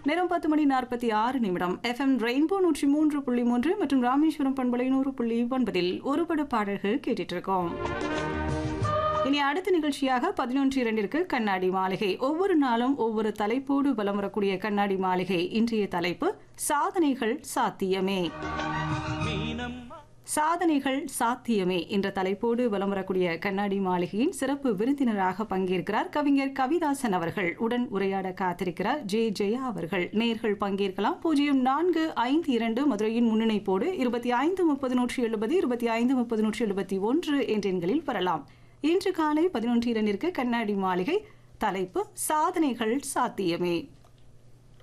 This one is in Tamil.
நேரம் பத்து மணி நாற்பத்தி ஆறு நிமிடம் எஃப்எம் ரெயின்போ நூற்றி மூன்று புள்ளி மூன்று மற்றும் ராமேஸ்வரம் பண்பலை நூறு புள்ளி ஒன்பதில் ஒருபட பாடல்கள் கேட்டுட்டு இருக்கோம் இனி அடுத்த நிகழ்ச்சியாக பதினொன்று இரண்டிற்கு கண்ணாடி மாளிகை ஒவ்வொரு நாளும் ஒவ்வொரு தலைப்போடு வலம் வரக்கூடிய கண்ணாடி மாளிகை இன்றைய தலைப்பு சாதனைகள் சாத்தியமே சாதனைகள் சாத்தியமே என்ற தலைப்போடு வலம் வரக்கூடிய கண்ணாடி மாளிகையின் சிறப்பு விருந்தினராக பங்கேற்கிறார் கவிஞர் கவிதாசன் அவர்கள் உடன் உரையாட காத்திருக்கிறார் ஜே ஜெயா அவர்கள் நேர்கள் பங்கேற்கலாம் பூஜ்ஜியம் நான்கு ஐந்து இரண்டு மதுரையின் முன்னிணைப்போடு இருபத்தி ஐந்து முப்பது நூற்றி எழுபது இருபத்தி ஐந்து முப்பது நூற்றி எழுபத்தி ஒன்று என்ற எண்களில் வரலாம் இன்று காலை பதினொன்று இரண்டிற்கு கண்ணாடி மாளிகை தலைப்பு சாதனைகள் சாத்தியமே